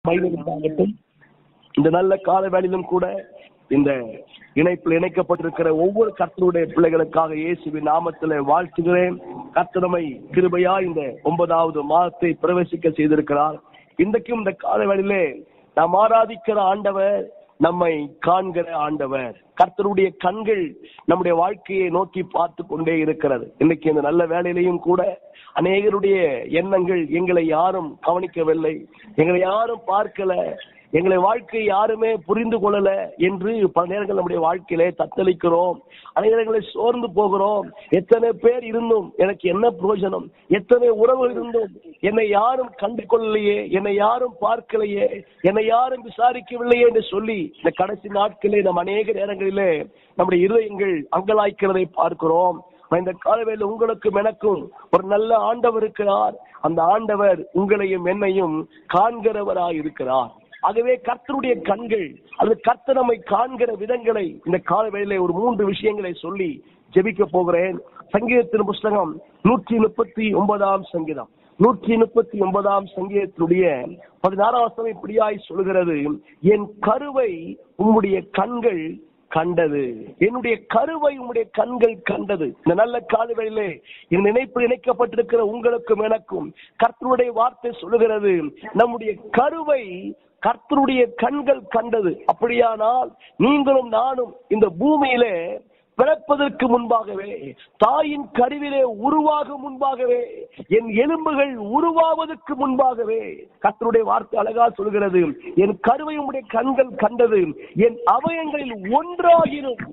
மகிழ்ந்தாகட்டும் இந்த நல்ல கால வேளையிலும் கூட இந்த இணைப்பில் இணைக்கப்பட்டிருக்கிற ஒவ்வொரு கர்த்தருடைய பிள்ளைகளுக்காக இயேசுவின் நாமத்தில் வாழ்த்துகிறேன் கர்த்தரமை கிருபையா இந்த ஒன்பதாவது மாதத்தை பிரவேசிக்க செய்திருக்கிறார் இன்றைக்கும் இந்த கால வேளையிலே நாம் ஆராதிக்கிற ஆண்டவர் நம்மை காண்கிற ஆண்டவர் கர்த்தருடைய கண்கள் நம்முடைய வாழ்க்கையை நோக்கி பார்த்து கொண்டே இருக்கிறது இன்னைக்கு இந்த நல்ல வேலையிலையும் கூட அநேகருடைய எண்ணங்கள் எங்களை யாரும் கவனிக்கவில்லை எங்களை யாரும் பார்க்கல எங்களை வாழ்க்கை யாருமே புரிந்து கொள்ளல என்று பல நேரங்கள் நம்முடைய வாழ்க்கையிலே தத்தளிக்கிறோம் அநேகங்களை சோர்ந்து போகிறோம் எத்தனை பேர் இருந்தும் எனக்கு என்ன பிரயோஜனம் எத்தனை உறவு இருந்தும் என்னை யாரும் கண்டு கொள்ளலையே என்னை யாரும் பார்க்கலையே என்னை யாரும் விசாரிக்கவில்லையே என்று சொல்லி இந்த கடைசி நாட்களே நம் அநேக நேரங்களிலே நம்முடைய இருதயங்கள் அங்கலாய்க்கிறதை பார்க்கிறோம் இந்த காலவேல உங்களுக்கும் எனக்கும் ஒரு நல்ல ஆண்டவர் இருக்கிறார் அந்த ஆண்டவர் உங்களையும் என்னையும் காண்கிறவராய் இருக்கிறார் ஆகவே கர்த்தருடைய கண்கள் அல்லது கர்த்தர் நம்மை காண்கிற விதங்களை இந்த காலவேளையிலே ஒரு மூன்று விஷயங்களை சொல்லி ஜெபிக்க போகிறேன் சங்கீதத்தின் புஸ்தகம் நூற்றி முப்பத்தி ஒன்பதாம் சங்கீதம் நூற்றி முப்பத்தி ஒன்பதாம் சங்கீதத்தினுடைய பதினாறாம் வசனம் இப்படியாய் சொல்கிறது என் கருவை உம்முடைய கண்கள் கண்டது என்னுடைய கருவை உம்முடைய கண்கள் கண்டது இந்த நல்ல காலவேளையிலே என் நினைப்பு இணைக்கப்பட்டிருக்கிற உங்களுக்கும் எனக்கும் கர்த்தருடைய வார்த்தை சொல்லுகிறது நம்முடைய கருவை கர்த்தருடைய கண்கள் கண்டது அப்படியானால் நீங்களும் நானும் இந்த பூமியிலே பிறப்பதற்கு முன்பாகவே தாயின் கருவிலே உருவாகும் முன்பாகவே என் எலும்புகள் உருவாவதற்கு முன்பாகவே கர்த்தருடைய வார்த்தை அழகா சொல்கிறது என் கருவை உடைய கண்கள் கண்டது என் அவயங்களில் ஒன்றாகினும்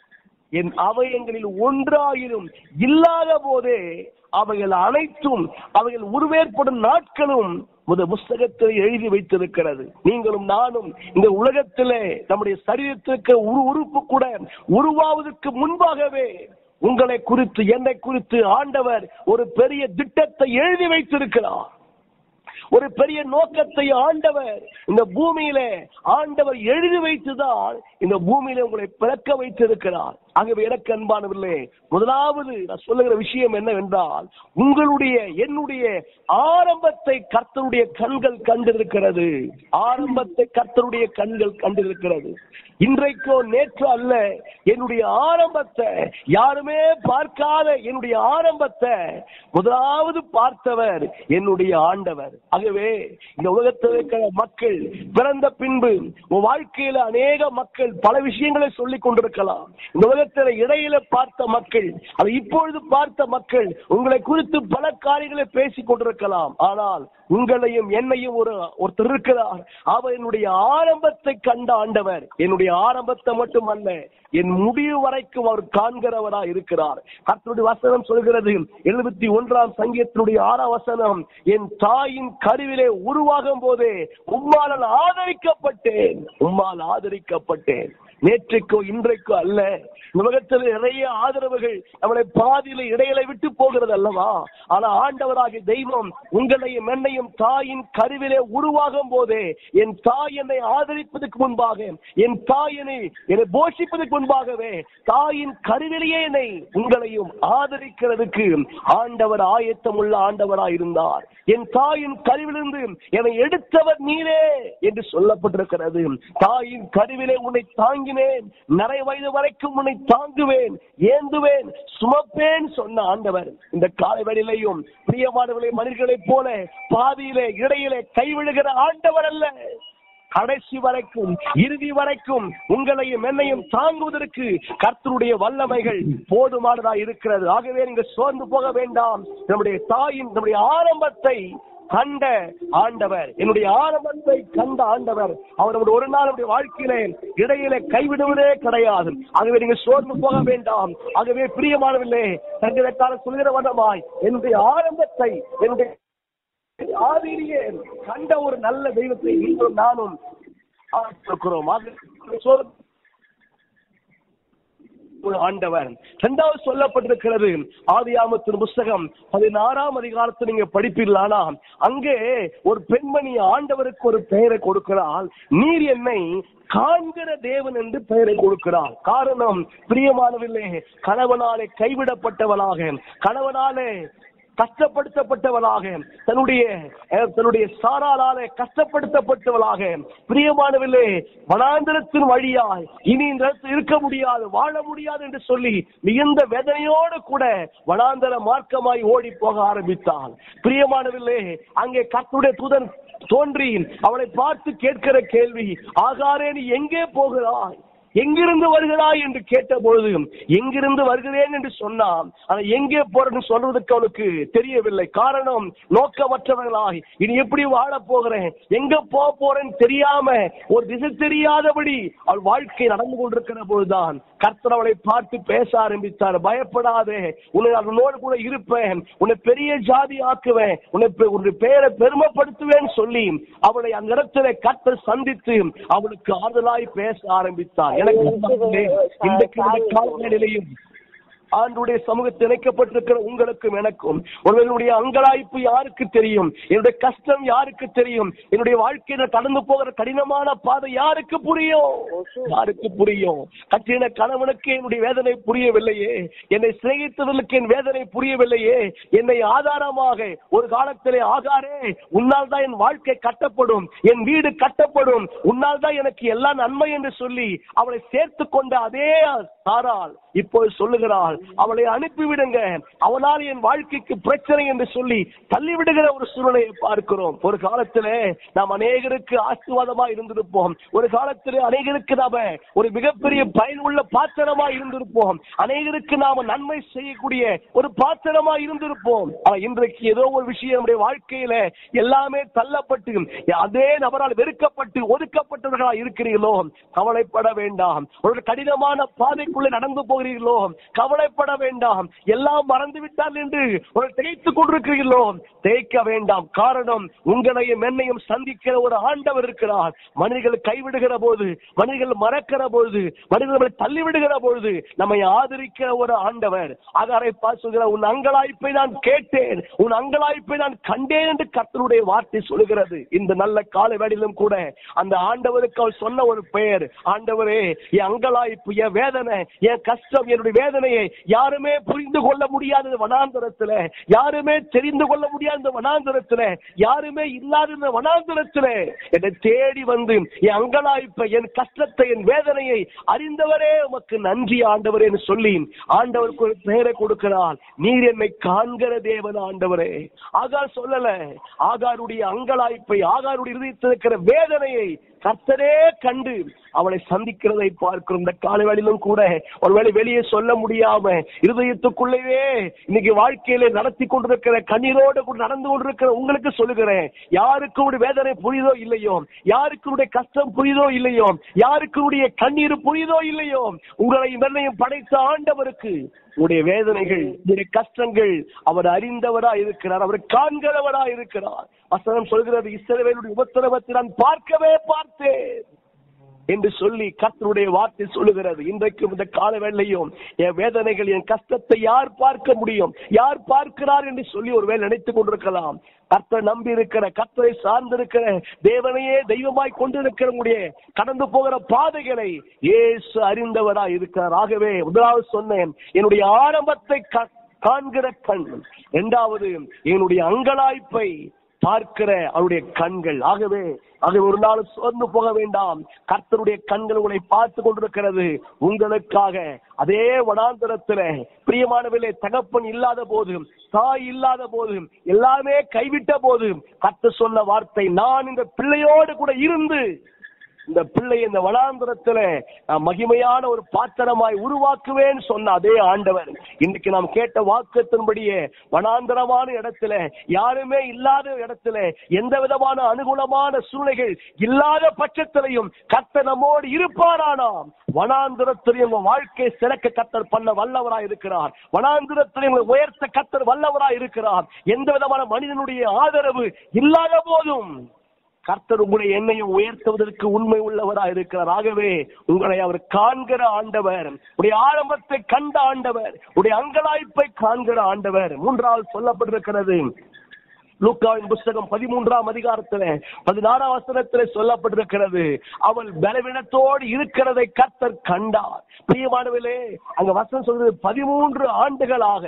என் அவயங்களில் ஒன்றாயினும் இல்லாத போதே அவைகள் அனைத்தும் அவைகள் உருவேற்படும் நாட்களும் முத புஸ்தகத்தில் எழுதி வைத்திருக்கிறது நீங்களும் நானும் இந்த உலகத்திலே நம்முடைய சரீரத்திற்கு ஒரு உறுப்பு கூட உருவாவதற்கு முன்பாகவே உங்களை குறித்து என்னை குறித்து ஆண்டவர் ஒரு பெரிய திட்டத்தை எழுதி வைத்திருக்கிறார் ஒரு பெரிய நோக்கத்தை ஆண்டவர் இந்த பூமியில ஆண்டவர் எழுதி வைத்துதான் இந்த பூமியில உங்களை பிறக்க வைத்திருக்கிறார் ஆகவே எனக்கு அன்பானவில்லை முதலாவது நான் சொல்லுகிற விஷயம் என்னவென்றால் உங்களுடைய என்னுடைய ஆரம்பத்தை கர்த்தருடைய கண்கள் கண்டிருக்கிறது ஆரம்பத்தை கர்த்தருடைய கண்கள் கண்டிருக்கிறது இன்றைக்கோ நேற்று அல்ல என்னுடைய ஆரம்பத்தை யாருமே பார்க்காத என்னுடைய ஆரம்பத்தை முதலாவது பார்த்தவர் என்னுடைய ஆண்டவர் ஆகவே இந்த உலகத்தில் இருக்கிற மக்கள் பிறந்த பின்பு உன் வாழ்க்கையில அநேக மக்கள் பல விஷயங்களை சொல்லிக் கொண்டிருக்கலாம் இந்த உலகத்தில் இடையில பார்த்த மக்கள் அதை இப்பொழுது பார்த்த மக்கள் உங்களை குறித்து பல காரியங்களை பேசிக் கொண்டிருக்கலாம் ஆனால் உங்களையும் என்னையும் ஒரு ஒருத்தர் இருக்கிறார் அவர் என்னுடைய ஆரம்பத்தை கண்ட ஆண்டவர் என்னுடைய ஆரம்பத்தை மட்டுமல்ல என் முடிவு வரைக்கும் அவர் காண்கிறவரா இருக்கிறார் கர்த்தருடைய வசனம் சொல்கிறது எழுபத்தி ஒன்றாம் சங்கீதத்தினுடைய ஆறாம் வசனம் என் தாயின் கருவிலே உருவாகும் போதே உம்மால் ஆதரிக்கப்பட்டேன் உம்மால் ஆதரிக்கப்பட்டேன் நேற்றைக்கோ இன்றைக்கோ அல்ல உலகத்தில் நிறைய ஆதரவுகள் நம்மளை பாதியில இடையில விட்டு போகிறது அல்லவா ஆனா ஆண்டவராகிய தெய்வம் உங்களையும் என்னையும் தாயின் கருவிலே உருவாகும் போதே என் தாய் என்னை ஆதரிப்பதற்கு முன்பாக என் தாய் என்னை என்னை போஷிப்பதற்கு முன்பாகவே தாயின் கருவிலேயே என்னை உங்களையும் ஆதரிக்கிறதுக்கு ஆண்டவர் ஆயத்தம் உள்ள ஆண்டவராய் இருந்தார் என் தாயின் கருவிலிருந்து என்னை எடுத்தவர் நீரே என்று சொல்லப்பட்டிருக்கிறது தாயின் கருவிலே உன்னை தாங்கினேன் நிறை வயது வரைக்கும் உன்னை தாங்குவேன் ஏந்துவேன் சுமப்பேன் சொன்ன ஆண்டவர் இந்த காலை வேளையிலையும் பிரியமானவர்களை மனிதர்களைப் போல பாதியிலே இடையிலே கைவிழுகிற ஆண்டவர் அல்ல கடைசி வரைக்கும் இறுதி வரைக்கும் உங்களையும் என்னையும் தாங்குவதற்கு கர்த்தருடைய வல்லமைகள் போதுமானதா இருக்கிறது ஆகவே நீங்க சோர்ந்து போக வேண்டாம் நம்முடைய தாயின் நம்முடைய ஆரம்பத்தை கண்ட ஆண்டவர் என்னுடைய ஆரம்பத்தை கண்ட ஆண்டவர் அவர் நம்முடைய ஒரு நாள் நம்முடைய வாழ்க்கையிலே இடையில கைவிடுவதே கிடையாது ஆகவே நீங்க சோர்ந்து போக வேண்டாம் ஆகவே பிரியமானவில்லை தங்களுக்கான சொல்கிற வண்ணமாய் என்னுடைய ஆரம்பத்தை என்னுடைய ஆதிரியே கண்ட ஒரு நல்ல தெய்வத்தை நீங்களும் நானும் இருக்கிறோம் ஆண்டவர் இரண்டாவது சொல்லப்பட்டிருக்கிறது ஆதியாமத்தின் புஸ்தகம் பதினாறாம் அதிகாரத்தை நீங்க படிப்பீர்களானா அங்கே ஒரு பெண்மணி ஆண்டவருக்கு ஒரு பெயரை கொடுக்கிறாள் நீர் என்னை காண்கிற தேவன் என்று பெயரை கொடுக்கிறார் காரணம் பிரியமானவில்லை கணவனாலே கைவிடப்பட்டவளாக கணவனாலே கஷ்டப்படுத்தப்பட்டவளாக தன்னுடைய அஹ், தன்னுடைய சாராளாலே கஷ்டப்படுத்தப்பட்டவளாக பிரியமானவில்லை வனாந்திரத்தின் வழியாய் இனி இந்த இடத்தில் இருக்க முடியாது வாழ முடியாது என்று சொல்லி மிகுந்த வேதனையோடு கூட வனாந்தர மார்க்கமாய் ஓடி போக ஆரம்பித்தாள் பிரியமானவில்லை அங்கே கர்த்தருடைய தூதன் தோன்றி அவளை பார்த்து கேட்கிற கேள்வி ஆகாரே நீ எங்கே போகிறாய் எங்கிருந்து வருகிறாய் என்று கேட்டபொழுது எங்கிருந்து வருகிறேன் என்று சொன்னான் ஆனா எங்கே போறேன்னு சொல்றதுக்கு அவனுக்கு தெரியவில்லை காரணம் நோக்கமற்றவர்களாய் இனி எப்படி வாழ போகிறேன் எங்க போக போறேன்னு தெரியாம ஒரு திசை தெரியாதபடி அவள் வாழ்க்கை நடந்து கொண்டிருக்கிற பொழுதுதான் கர்த்தர் அவளை பார்த்து பேச ஆரம்பித்தார் பயப்படாதே உன்னை அவனோடு கூட இருப்பேன் உன்னை பெரிய ஜாதி ஆக்குவேன் உன்னை பெ- உன்னுடைய பெயரை பெருமைப்படுத்துவேன் சொல்லி அவளை அந்த இடத்துல கர்த்தர் சந்தித்து அவளுக்கு ஆறுதலாய் பேச ஆரம்பித்தார் எனக்கு அன்பானவர்களே, இன்றைக்கு இந்த காலநிலையிலையும் ஆண்டுடைய சமூகத்தில் இணைக்கப்பட்டிருக்கிற உங்களுக்கும் எனக்கும் ஒருவனுடைய அங்கலாய்ப்பு யாருக்கு தெரியும் என்னுடைய கஷ்டம் யாருக்கு தெரியும் என்னுடைய வாழ்க்கையில கடந்து போகிற கடினமான பாதை யாருக்கு புரியும் யாருக்கு புரியும் கட்டின கணவனுக்கு என்னுடைய வேதனை புரியவில்லையே என்னை சிநேகித்தவர்களுக்கு என் வேதனை புரியவில்லையே என்னை ஆதாரமாக ஒரு காலத்திலே ஆகாரே உன்னால் தான் என் வாழ்க்கை கட்டப்படும் என் வீடு கட்டப்படும் உன்னால் தான் எனக்கு எல்லா நன்மை என்று சொல்லி அவளை சேர்த்து கொண்ட அதே சாரால் இப்போது சொல்லுகிறாள் அவளை அனுப்பிவிடுங்க அவனால் என் வாழ்க்கைக்கு பிரச்சனை என்று சொல்லி தள்ளிவிடுகிற ஒரு சூழ்நிலையை பார்க்கிறோம் ஒரு காலத்திலே நாம் அநேகருக்கு ஆசீர்வாதமா இருந்திருப்போம் ஒரு காலத்திலே அநேகருக்கு நாம ஒரு மிகப்பெரிய பயனுள்ள பாத்திரமா இருந்திருப்போம் அநேகருக்கு நாம நன்மை செய்யக்கூடிய ஒரு பாத்திரமா இருந்திருப்போம் ஆனா இன்றைக்கு ஏதோ ஒரு விஷயம் நம்முடைய வாழ்க்கையில எல்லாமே தள்ளப்பட்டு அதே நபரால் வெறுக்கப்பட்டு ஒதுக்கப்பட்டவர்களா இருக்கிறீர்களோ கவலைப்பட வேண்டாம் ஒரு கடினமான பாதைக்குள்ளே நடந்து போகிறீர்களோ கவலைப்பட வேண்டாம் எல்லாம் மறந்து விட்டால் என்று ஒரு திகைத்துக் கொண்டிருக்கிறீர்களோ தேய்க்க வேண்டாம் காரணம் உங்களையும் என்னையும் சந்திக்கிற ஒரு ஆண்டவர் இருக்கிறார் மனிதர்கள் கைவிடுகிற போது மனிதர்கள் மறக்கிற போது மனிதர்களை தள்ளிவிடுகிற பொழுது நம்மை ஆதரிக்கிற ஒரு ஆண்டவர் அகரை பாசுகிற உன் அங்கலாய்ப்பை நான் கேட்டேன் உன் அங்கலாய்ப்பை நான் கண்டேன் என்று கர்த்தருடைய வார்த்தை சொல்லுகிறது இந்த நல்ல கால வேளையிலும் கூட அந்த ஆண்டவருக்கு அவர் சொன்ன ஒரு பெயர் ஆண்டவரே என் அங்கலாய்ப்பு என் வேதனை என் கஷ்டம் என்னுடைய வேதனையை யாருமே புரிந்து கொள்ள முடியாத இந்த வனாந்தரத்துல யாருமே தெரிந்து கொள்ள முடியாத இந்த வனாந்தரத்துல யாருமே இல்லாத இந்த வனாந்தரத்துல என்னை தேடி வந்து என் அங்கலாய்ப்பை என் கஷ்டத்தை என் வேதனையை அறிந்தவரே உமக்கு நன்றி ஆண்டவரே என்று சொல்லி ஆண்டவருக்கு ஒரு பெயரை கொடுக்கிறார் நீர் என்னை காண்கிற தேவன் ஆண்டவரே ஆகார் சொல்லல ஆகாருடைய அங்கலாய்ப்பை ஆகாருடைய இருதயத்தில் இருக்கிற வேதனையை கர்த்தரே கண்டு அவளை சந்திக்கிறதை பார்க்கிறோம் இந்த காலவேளையிலும் கூட ஒருவேளை வெளியே சொல்ல முடியாம இருதயத்துக்குள்ளேயே இன்னைக்கு வாழ்க்கையில நடத்தி கொண்டிருக்கிற கண்ணீரோடு கூட நடந்து கொண்டிருக்கிற உங்களுக்கு சொல்லுகிறேன் யாருக்கு உடைய வேதனை புரியுதோ இல்லையோ யாருக்கு உடைய கஷ்டம் புரியுதோ இல்லையோ யாருக்கு உடைய கண்ணீர் புரியுதோ இல்லையோ உங்களை நிர்ணயம் படைத்த ஆண்டவருக்கு உடைய வேதனைகள் உடைய கஷ்டங்கள் அவர் அறிந்தவரா இருக்கிறார் அவர் காண்கிறவரா இருக்கிறார் வசனம் சொல்கிறது இஸ்ரவேலுடைய உபத்திரவத்தை நான் பார்க்கவே பார்த்தேன் என்று சொல்லி கர்த்தருடைய வார்த்தை சொல்லுகிறது இன்றைக்கும் இந்த கால வேளையும் என் வேதனைகள் என் கஷ்டத்தை யார் பார்க்க முடியும் யார் பார்க்கிறார் என்று சொல்லி ஒரு வேலை நினைத்துக் கொண்டிருக்கலாம் கர்த்தர் நம்பி இருக்கிற கர்த்தரை சார்ந்திருக்கிற தேவனையே தெய்வமாய் கொண்டிருக்கிறவங்களுடைய கடந்து போகிற பாதைகளை இயேசு அறிந்தவரா இருக்கிறார் ஆகவே முதலாவது சொன்னேன் என்னுடைய ஆரம்பத்தை கா- காண்கிற கண் இரண்டாவது என்னுடைய அங்கலாய்ப்பை பார்க்கிற அவருடைய கண்கள் ஆகவே அது ஒரு நாள் சோர்ந்து போக வேண்டாம் கர்த்தருடைய கண்கள் உங்களை பார்த்து கொண்டிருக்கிறது உங்களுக்காக அதே வனாந்தரத்துல பிரியமானவிலே தகப்பன் இல்லாத போதும் தாய் இல்லாத போதும் எல்லாமே கைவிட்ட போதும் கர்த்தர் சொன்ன வார்த்தை நான் இந்த பிள்ளையோடு கூட இருந்து இந்த பிள்ளை இந்த வனாந்தரத்துல நான் மகிமையான ஒரு பாத்திரமாய் உருவாக்குவேன் சொன்ன அதே ஆண்டவர் இன்னைக்கு நாம் கேட்ட வாக்குத்தின்படியே வனாந்தரமான இடத்துல யாருமே இல்லாத இடத்துல எந்த விதமான அனுகூலமான சூழ்நிலைகள் இல்லாத பட்சத்திலையும் கர்த்தர் நம்மோடு இருப்பாரானாம் வனாந்திரத்தில் உங்க வாழ்க்கை சிறக்க கத்தர் பண்ண வல்லவராய் இருக்கிறார் வனாந்திரத்தில் உங்களை உயர்த்த கத்தர் வல்லவராய் இருக்கிறார் எந்த விதமான மனிதனுடைய ஆதரவு இல்லாத போதும் கர்த்தர் உங்களை என்னையும் உயர்த்துவதற்கு உண்மை உள்ளவரா இருக்கிறார் ஆகவே உங்களை அவர் காண்கிற ஆண்டவர் உடைய ஆரம்பத்தை கண்ட ஆண்டவர் உடைய அங்கலாய்ப்பை காண்கிற ஆண்டவர் மூன்றாவது சொல்லப்பட்டிருக்கிறது லூக்காவின் புஸ்தகம் பதிமூன்றாம் அதிகாரத்துல பதினாறாம் வசனத்துல சொல்லப்பட்டிருக்கிறது அவள் பலவீனத்தோடு இருக்கிறதை கர்த்தர் கண்டார் பிரியமானவர்களே அங்க வசனம் சொல்றது பதிமூன்று ஆண்டுகளாக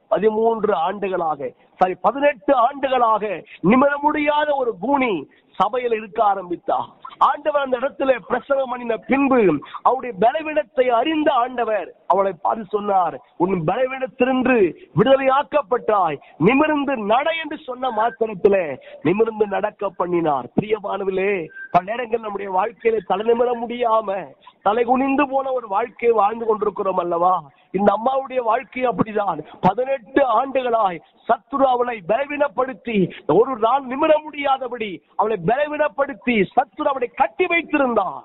பதிமூன்று ஆண்டுகளாக சாரி பதினெட்டு ஆண்டுகளாக நிமிர முடியாத ஒரு கூனி சபையில் இருக்க ஆரம்பித்தா ஆண்டவர் அந்த இடத்துல பிரசவம் பண்ணின பின்பு அவருடைய பலவீனத்தை அறிந்த ஆண்டவர் அவளை பார்த்து சொன்னார் உன் பலவீனத்திலிருந்து விடுதலையாக்கப்பட்டாய் நிமிர்ந்து நட என்று சொன்ன மாத்திரத்திலே நிமிர்ந்து நடக்க பண்ணினார் பிரியமானவிலே பல நேரங்கள் நம்முடைய வாழ்க்கையில தலை நிமிர முடியாம தலை குனிந்து போன ஒரு வாழ்க்கையை வாழ்ந்து கொண்டிருக்கிறோம் அல்லவா இந்த அம்மாவுடைய வாழ்க்கை அப்படிதான் பதினெட்டு ஆண்டுகளாய் சத்துரு அவளை பலவீனப்படுத்தி ஒரு நாள் நிமிர முடியாதபடி அவளை பலவீனப்படுத்தி சத்துரு அவளை கட்டி வைத்திருந்தான்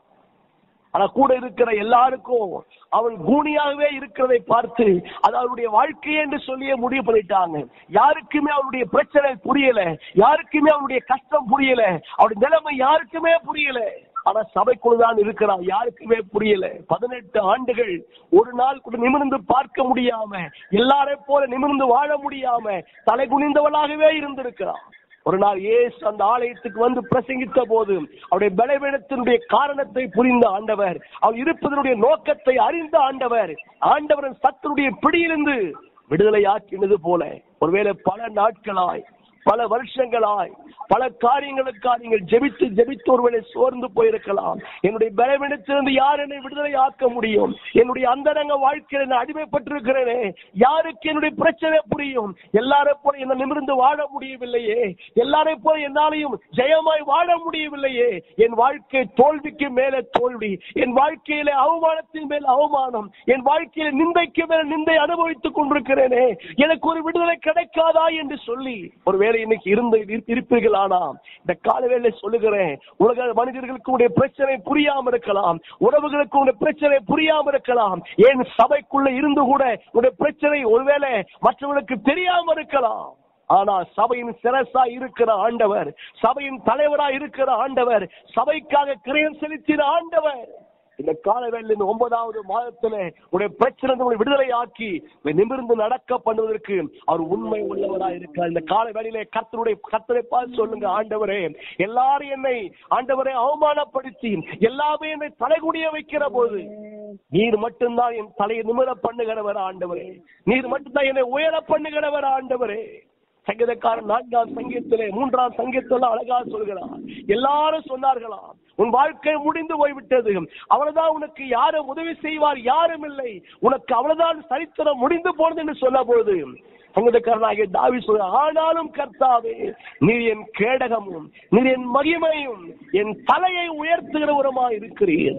ஆனா கூட இருக்கிற எல்லாருக்கும் அவள் கூனியாகவே இருக்கிறதை பார்த்து அது அவளுடைய வாழ்க்கை என்று சொல்லியே முடிவு பண்ணிட்டாங்க யாருக்குமே அவளுடைய பிரச்சனை புரியல யாருக்குமே அவளுடைய கஷ்டம் புரியல அவருடைய நிலைமை யாருக்குமே புரியல ஆனா சபைக்குள்ளதான் இருக்கிறான் யாருக்குமே புரியல பதினெட்டு ஆண்டுகள் ஒரு நாள் கூட நிமிர்ந்து பார்க்க முடியாம எல்லாரை போல நிமிர்ந்து வாழ முடியாம தலை குனிந்தவளாகவே இருந்திருக்கிறான் ஒரு நாள் இயேசு அந்த ஆலயத்துக்கு வந்து பிரசங்கித்த போது அவருடைய பலவீனத்தினுடைய காரணத்தை புரிந்த ஆண்டவர் அவர் இருப்பதனுடைய நோக்கத்தை அறிந்த ஆண்டவர் ஆண்டவரின் சத்துருடைய பிடியிலிருந்து விடுதலையாக்கினது போல ஒருவேளை பல நாட்களாய் பல வருஷங்களாய் பல காரியங்களுக்காக நீங்கள் ஜெபித்து ஜெபித்து ஒருவேளை சோர்ந்து போயிருக்கலாம் என்னுடைய பலவீனத்திலிருந்து யார் என்னை விடுதலை ஆக்க முடியும் என்னுடைய அந்தரங்க வாழ்க்கையில் நான் அடிமைப்பட்டிருக்கிறேனே யாருக்கு என்னுடைய பிரச்சனை புரியும் எல்லாரை போல என்ன நிமிர்ந்து வாழ முடியவில்லையே எல்லாரை போல என்னாலையும் ஜெயமாய் வாழ முடியவில்லையே என் வாழ்க்கை தோல்விக்கு மேல தோல்வி என் வாழ்க்கையில அவமானத்தின் மேல் அவமானம் என் வாழ்க்கையில நிந்தைக்கு மேல நிந்தை அனுபவித்துக் கொண்டிருக்கிறேனே எனக்கு ஒரு விடுதலை கிடைக்காதா என்று சொல்லி ஒருவேளை இன்னைக்கு இருந்த இருப்பீர்கள் ஆனாம் இந்த காலவேளை சொல்லுகிறேன் உலக மனிதர்களுக்கு உடைய பிரச்சனை புரியாம இருக்கலாம் உறவுகளுக்கு உடைய பிரச்சனை புரியாம இருக்கலாம் ஏன் சபைக்குள்ள இருந்து கூட உடைய பிரச்சனை ஒருவேளை மற்றவர்களுக்கு தெரியாம இருக்கலாம் ஆனா சபையின் சிரசா இருக்கிற ஆண்டவர் சபையின் தலைவரா இருக்கிற ஆண்டவர் சபைக்காக கிரயம் செலுத்தின ஆண்டவர் இந்த காலவேளையில் இந்த ஒன்பதாவது மாதத்துல உடைய பிரச்சனை உங்களை விடுதலை ஆக்கி நிமிர்ந்து நடக்க பண்ணுவதற்கு அவர் உண்மை உள்ளவரா இருக்கிறார் இந்த கால வேளையிலே கர்த்தருடைய கர்த்தரை பார்த்து சொல்லுங்க ஆண்டவரே எல்லாரும் என்னை ஆண்டவரை அவமானப்படுத்தி எல்லாமே என்னை தலைகுடிய வைக்கிற போது நீர் மட்டும்தான் என் தலையை நிமிர பண்ணுகிறவர் ஆண்டவரே நீர் மட்டும்தான் என்னை உயர பண்ணுகிறவர் ஆண்டவரே சங்கீதக்காரன் நான்காம் சங்கீதத்திலே மூன்றாம் சங்கீதத்தில் அழகா சொல்கிறார் எல்லாரும் சொன்னார்களாம் உன் வாழ்க்கை முடிந்து போய்விட்டது அவ்வளவுதான் உனக்கு யாரும் உதவி செய்வார் யாரும் இல்லை உனக்கு அவ்வளவுதான் சரித்திரம் முடிந்து போனது என்று சொன்ன பொழுது சங்கீதக்காரனாகிய தாவி சொல்ற ஆனாலும் கர்த்தாவே நீர் என் கேடகமும் நீர் என் மகிமையும் என் தலையை உயர்த்துகிறவருமா இருக்கிறீர்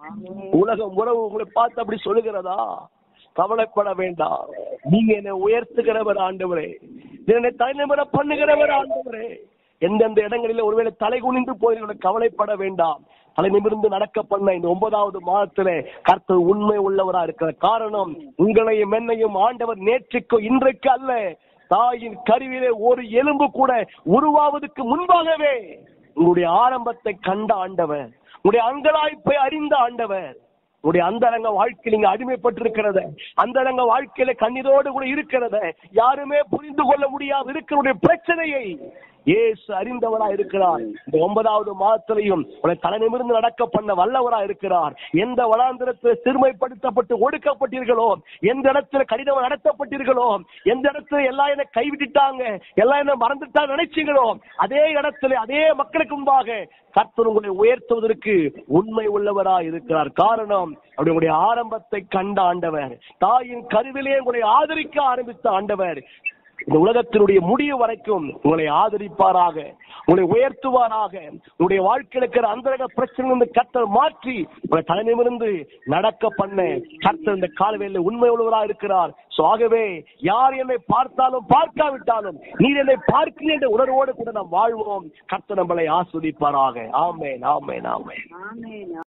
உலகம் உறவு உங்களை பார்த்து அப்படி சொல்லுகிறதா கவலைப்பட வேண்டாம் நீங்க என்னை உயர்த்துகிறவர் ஆண்டவரே என்னை தலைநிமிர பண்ணுகிறவர் ஆண்டவரே எந்தெந்த இடங்களில் ஒருவேளை தலை குனிந்து போய் கவலைப்பட வேண்டாம் தலை நிமிர்ந்து நடக்க பண்ண இந்த ஒன்பதாவது மாதத்திலே கர்த்தர் உண்மை உள்ளவரா இருக்கிற காரணம் உங்களையும் என்னையும் ஆண்டவர் நேற்றுக்கு இன்றைக்கு அல்ல தாயின் கருவிலே ஒரு எலும்பு கூட உருவாவதற்கு முன்பாகவே உங்களுடைய ஆரம்பத்தை கண்ட ஆண்டவர் உங்களுடைய அங்கலாய்ப்பை அறிந்த ஆண்டவர் உங்களுடைய அந்தரங்க வாழ்க்கை நீங்க அடிமைப்பட்டிருக்கிறத அந்தரங்க வாழ்க்கையில கண்ணீரோடு கூட இருக்கிறத யாருமே புரிந்து கொள்ள முடியாத இருக்கிற பிரச்சனையை இயேசு அறிந்தவரா இருக்கிறார் இந்த ஒன்பதாவது மாதத்திலையும் உங்களை தலை நிமிர்ந்து நடக்க பண்ண வல்லவரா இருக்கிறார் எந்த வளாந்திரத்தில் சிறுமைப்படுத்தப்பட்டு ஒடுக்கப்பட்டீர்களோ எந்த இடத்துல கடினம் நடத்தப்பட்டீர்களோ எந்த இடத்துல எல்லாம் என்ன கைவிட்டுட்டாங்க எல்லாம் என்ன மறந்துட்டா நினைச்சீங்களோ அதே இடத்துல அதே மக்களுக்கு முன்பாக கர்த்தர் உங்களை உயர்த்துவதற்கு உண்மை உள்ளவரா இருக்கிறார் காரணம் அப்படி உங்களுடைய ஆரம்பத்தை கண்ட ஆண்டவர் தாயின் கருவிலே உங்களை ஆதரிக்க ஆரம்பித்த ஆண்டவர் இந்த உலகத்தினுடைய முடிவு வரைக்கும் உங்களை ஆதரிப்பாராக உங்களை உயர்த்துவாராக உங்களுடைய வாழ்க்கையில் இருக்கிற அந்தரக பிரச்சனை கர்த்தர் மாற்றி உங்களை தலைநிமிர்ந்து நடக்க பண்ண கர்த்தர் இந்த காலவேல உண்மை உள்ளவராக இருக்கிறார் சோ ஆகவே யார் என்னை பார்த்தாலும் பார்க்காவிட்டாலும் நீர் என்னை பார்க்கிறீர் என்ற உணர்வோடு கூட நாம் வாழ்வோம் கர்த்தர் நம்மளை ஆஸ்வதிப்பாராக ஆமேன் ஆமேன் ஆமேன் ஆமென்